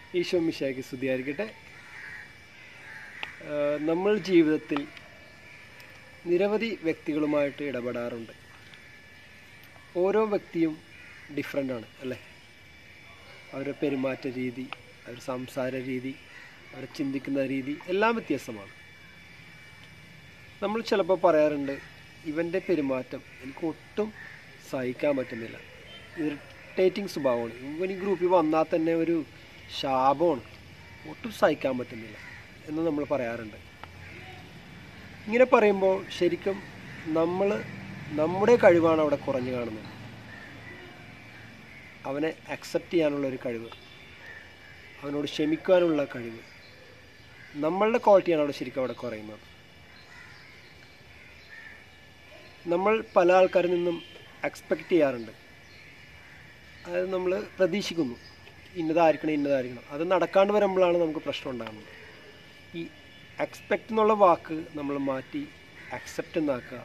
ഈശോ മിശായ്ക്ക് സ്തുതിയായിരിക്കട്ടെ ആ, നമ്മൾ ജീവിതത്തിൽ നിരവധി വ്യക്തികളുമായിട്ട് ഇടപെടാറുണ്ട് ഓരോ വ്യക്തിയും ഡിഫറെൻ്റ് ആണ് അല്ലേ അവരുടെ പെരുമാറ്റ രീതി അവരുടെ സംസാര രീതി അവർ ചിന്തിക്കുന്ന രീതി എല്ലാം വ്യത്യസ്തമാണ് നമ്മൾ ചിലപ്പോൾ പറയാറുണ്ട് ഇവൻ്റെ പെരുമാറ്റം എനിക്ക് ഒട്ടും സഹിക്കാൻ പറ്റുന്നില്ല ഇറിറ്റേറ്റിംഗ് സ്വഭാവമാണ് ഇവൻ ഈ ഗ്രൂപ്പിൽ വന്നാൽ തന്നെ ഒരു ശാപമാണ് ഒട്ടും സഹിക്കാൻ പറ്റുന്നില്ല എന്ന് നമ്മൾ പറയാറുണ്ട് ഇങ്ങനെ പറയുമ്പോൾ ശരിക്കും നമ്മൾ നമ്മുടെ കഴിവാണ് അവിടെ കുറഞ്ഞു കാണുന്നത് അവനെ അക്സെപ്റ്റ് ചെയ്യാനുള്ള ഒരു കഴിവ് അവനോട് ക്ഷമിക്കാനുള്ള കഴിവ് നമ്മളുടെ ക്വാളിറ്റിയാണ് അവിടെ ശരിക്കും അവിടെ കുറയുന്നത് നമ്മൾ പല ആൾക്കാരിൽ നിന്നും എക്സ്പെക്റ്റ് ചെയ്യാറുണ്ട് അതായത് നമ്മൾ പ്രതീക്ഷിക്കുന്നു ഇന്നതായിരിക്കണം ഇന്നതായിരിക്കണം അത് നടക്കാണ്ട് വരുമ്പോഴാണ് നമുക്ക് പ്രശ്നം ഉണ്ടാകുന്നത് ഈ എക്സ്പെക്റ്റ് എന്നുള്ള വാക്ക് നമ്മൾ മാറ്റി അക്സെപ്റ്റ് എന്നാക്കുക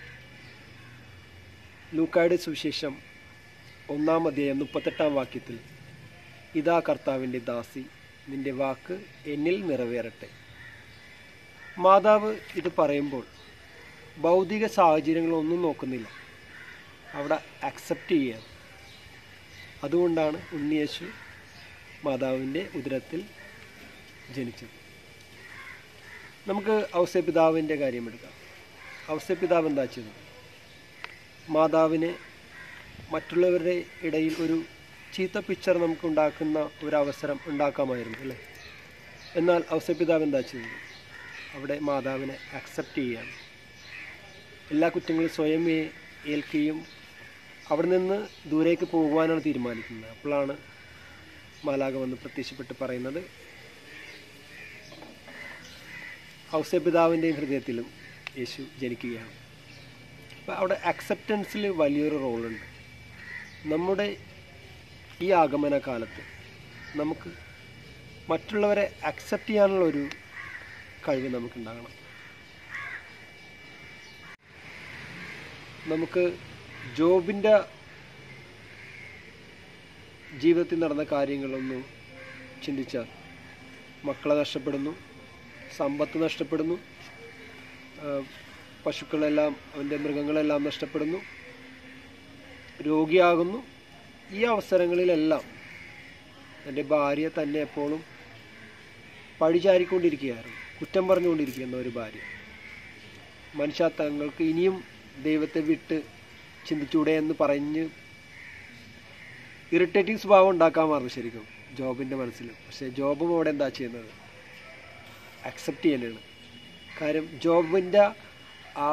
ലൂക്കായുടെ സുവിശേഷം ഒന്നാം അധ്യായം മുപ്പത്തെട്ടാം വാക്യത്തിൽ ഇതാ കർത്താവിൻ്റെ ദാസി നിന്റെ വാക്ക് എന്നിൽ നിറവേറട്ടെ മാതാവ് ഇത് പറയുമ്പോൾ ഭൗതിക സാഹചര്യങ്ങളൊന്നും നോക്കുന്നില്ല അവിടെ അക്സെപ്റ്റ് ചെയ്യുകയാണ് അതുകൊണ്ടാണ് ഉണ്ണിയേശു മാതാവിൻ്റെ ഉദരത്തിൽ ജനിച്ചത് നമുക്ക് ഔസപിതാവിൻ്റെ കാര്യം എടുക്കാം ഔസപിതാവ് എന്താ ചെയ്തത് മാതാവിനെ മറ്റുള്ളവരുടെ ഇടയിൽ ഒരു ചീത്ത പിക്ചർ നമുക്ക് ഉണ്ടാക്കുന്ന ഒരു അവസരം ഉണ്ടാക്കാമായിരുന്നു അല്ലേ എന്നാൽ ഔസപിതാവ് എന്താ ചെയ്തത് അവിടെ മാതാവിനെ അക്സെപ്റ്റ് ചെയ്യുകയാണ് എല്ലാ കുറ്റങ്ങളും സ്വയം ഏ- ഏൽക്കുകയും അവിടെ നിന്ന് ദൂരേക്ക് പോകുവാനാണ് തീരുമാനിക്കുന്നത് അപ്പോഴാണ് മാലാക വന്ന് പ്രത്യക്ഷപ്പെട്ട് പറയുന്നത് ഔസപിതാവിൻ്റെയും ഹൃദയത്തിലും യേശു ജനിക്കുകയാണ് അപ്പോൾ അവിടെ അക്സെപ്റ്റൻസിൽ വലിയൊരു റോളുണ്ട് നമ്മുടെ ഈ ആഗമന കാലത്ത് നമുക്ക് മറ്റുള്ളവരെ അക്സെപ്റ്റ് ചെയ്യാനുള്ള ഒരു കഴിവ് നമുക്കുണ്ടാകണം നമുക്ക് ജോബിൻ്റെ ജീവിതത്തിൽ നടന്ന കാര്യങ്ങളൊന്ന് ചിന്തിച്ചാൽ മക്കളെ നഷ്ടപ്പെടുന്നു സമ്പത്ത് നഷ്ടപ്പെടുന്നു ആ, പശുക്കളെല്ലാം അവൻ്റെ മൃഗങ്ങളെല്ലാം നഷ്ടപ്പെടുന്നു രോഗിയാകുന്നു ഈ അവസരങ്ങളിലെല്ലാം എൻ്റെ ഭാര്യ തന്നെ എപ്പോഴും പഴിചാരിക്കൊണ്ടിരിക്കുകയായിരുന്നു കുറ്റം പറഞ്ഞുകൊണ്ടിരിക്കുന്ന ഒരു ഭാര്യ മനുഷ്യ തങ്ങൾക്ക് ഇനിയും ദൈവത്തെ വിട്ട് ചിന്തിച്ചൂടെ എന്ന് പറഞ്ഞ് ഇറിറ്റേറ്റിംഗ് സ്വഭാവം ഉണ്ടാക്കാമായിരുന്നു ശരിക്കും ജോബിൻ്റെ മനസ്സിൽ പക്ഷേ ജോബും അവിടെ എന്താ ചെയ്യുന്നത് അക്സെപ്റ്റ് ചെയ്യാനാണ് കാര്യം ജോബിൻ്റെ ആ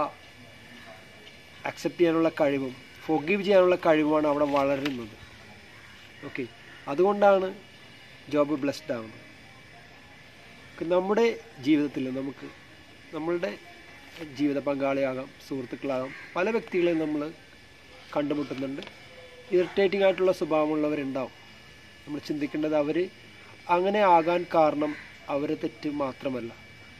അക്സെപ്റ്റ് ചെയ്യാനുള്ള കഴിവും ഫൊഗീവ് ചെയ്യാനുള്ള കഴിവുമാണ് അവിടെ വളരുന്നത് ഓക്കെ അതുകൊണ്ടാണ് ജോബ് ബ്ലെസ്ഡ് ആവുന്നത് നമ്മുടെ ജീവിതത്തിൽ നമുക്ക് നമ്മളുടെ ജീവിത പങ്കാളിയാകാം സുഹൃത്തുക്കളാകാം പല വ്യക്തികളെയും നമ്മൾ കണ്ടുമുട്ടുന്നുണ്ട് ഇറിറ്റേറ്റിംഗ് ആയിട്ടുള്ള സ്വഭാവമുള്ളവരുണ്ടാവും നമ്മൾ ചിന്തിക്കേണ്ടത് അവർ അങ്ങനെ ആകാൻ കാരണം അവരെ തെറ്റ് മാത്രമല്ല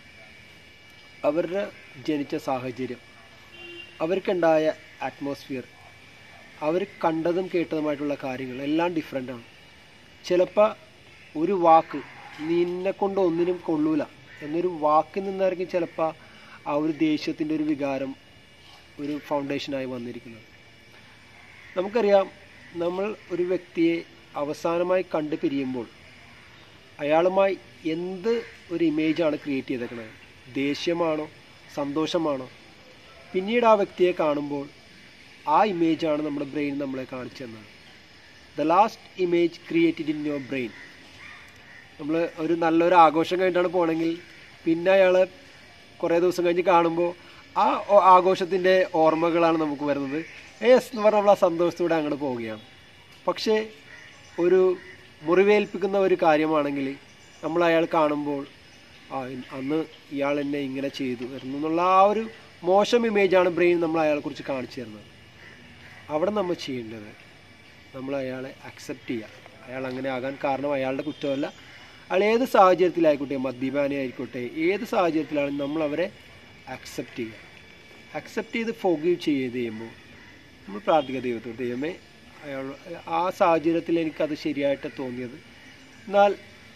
അവരുടെ ജനിച്ച സാഹചര്യം അവർക്കുണ്ടായ അറ്റ്മോസ്ഫിയർ അവർ കണ്ടതും കേട്ടതുമായിട്ടുള്ള കാര്യങ്ങൾ എല്ലാം ഡിഫറെൻ്റ് ആണ് ചിലപ്പോൾ ഒരു വാക്ക് നിന്നെ കൊണ്ട് ഒന്നിനും കൊള്ളൂല എന്നൊരു വാക്കിൽ നിന്നായിരിക്കും ചിലപ്പോൾ ആ ഒരു ദേഷ്യത്തിൻ്റെ ഒരു വികാരം ഒരു ഫൗണ്ടേഷനായി വന്നിരിക്കുന്നത് നമുക്കറിയാം നമ്മൾ ഒരു വ്യക്തിയെ അവസാനമായി കണ്ടു പിരിയുമ്പോൾ അയാളുമായി എന്ത് ഒരു ഇമേജാണ് ക്രിയേറ്റ് ചെയ്തേക്കുന്നത് ദേഷ്യമാണോ സന്തോഷമാണോ പിന്നീട് ആ വ്യക്തിയെ കാണുമ്പോൾ ആ ഇമേജാണ് നമ്മുടെ ബ്രെയിൻ നമ്മളെ കാണിച്ചു തന്നത് the last image created in your brain നമ്മൾ ഒരു നല്ലൊരു ആഘോഷം കഴിഞ്ഞിട്ടാണ് പോകണമെങ്കിൽ പിന്നെ അയാളെ കുറേ ദിവസം കഴിഞ്ഞ് കാണുമ്പോൾ ആ ഓ- ആഘോഷത്തിൻ്റെ ഓർമ്മകളാണ് നമുക്ക് വരുന്നത് എസ് എന്ന് പറഞ്ഞാൽ നമ്മൾ ആ സന്തോഷത്തോടെ അങ്ങോട്ട് പോവുകയാണ് പക്ഷേ ഒരു മുറിവേൽപ്പിക്കുന്ന ഒരു കാര്യമാണെങ്കിൽ നമ്മൾ അയാൾ കാണുമ്പോൾ ആ ഇ- അന്ന് ഇയാൾ എന്നെ ഇങ്ങനെ ചെയ്തു എന്നുള്ള ആ ഒരു മോശം ഇമേജാണ് ബ്രെയിൻ നമ്മൾ അയാളെക്കുറിച്ച് കാണിച്ചു തരുന്നത് അവിടെ നമ്മൾ ചെയ്യേണ്ടത് നമ്മൾ അയാളെ അക്സെപ്റ്റ് ചെയ്യുക അയാൾ അങ്ങനെ ആകാൻ കാരണം അയാളുടെ കുറ്റമല്ല അയാൾ ഏത് സാഹചര്യത്തിലായിക്കോട്ടെ മദ്യപാനി ആയിക്കോട്ടെ ഏത് സാഹചര്യത്തിലാണ് നമ്മൾ അവരെ അക്സെപ്റ്റ് ചെയ്യുക അക്സെപ്റ്റ് ചെയ്ത് ഫോഗീവ് ചെയ്ത് ചെയ്യുമ്പോൾ നമ്മൾ പ്രാർത്ഥിക്കുക ദൈവത്തോട് ദൈവമേ അയാൾ ആ സാഹചര്യത്തിൽ എനിക്കത് ശരിയായിട്ട് തോന്നിയത് എന്നാൽ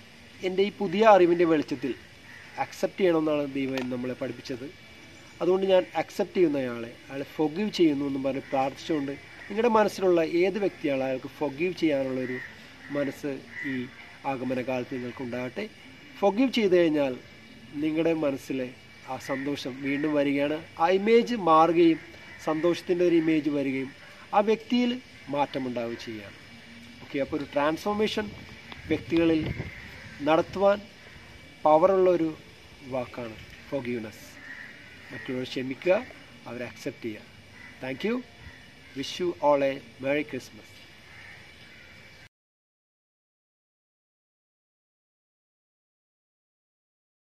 എൻ്റെ ഈ പുതിയ അറിവിൻ്റെ വെളിച്ചത്തിൽ അക്സെപ്റ്റ് ചെയ്യണമെന്നാണ് ദൈവം നമ്മളെ പഠിപ്പിച്ചത് അതുകൊണ്ട് ഞാൻ അക്സെപ്റ്റ് ചെയ്യുന്ന അയാളെ അയാളെ ഫൊഗീവ് ചെയ്യുന്നു എന്ന് പറഞ്ഞ് പ്രാർത്ഥിച്ചുകൊണ്ട് നിങ്ങളുടെ മനസ്സിലുള്ള ഏത് വ്യക്തിയാണ് അയാൾക്ക് ഫൊഗീവ് ചെയ്യാനുള്ളൊരു മനസ്സ് ഈ ആഗമന കാലത്ത് നിങ്ങൾക്ക് ഉണ്ടാകട്ടെ ഫൊഗീവ് ചെയ്തു കഴിഞ്ഞാൽ നിങ്ങളുടെ മനസ്സിലെ ആ സന്തോഷം വീണ്ടും വരികയാണ് ആ ഇമേജ് മാറുകയും സന്തോഷത്തിൻ്റെ ഒരു ഇമേജ് വരികയും ആ വ്യക്തിയിൽ മാറ്റമുണ്ടാവുകയും ചെയ്യുകയാണ് ഓക്കെ അപ്പോൾ ഒരു ട്രാൻസ്ഫോർമേഷൻ വ്യക്തികളിൽ നടത്തുവാൻ പവറുള്ള ഒരു വാക്കാണ് ഫോഗീവ്നെസ് മറ്റുള്ളവർ ക്ഷമിക്കുക അവരെ അക്സെപ്റ്റ് ചെയ്യുക thank you wish you all a merry Christmas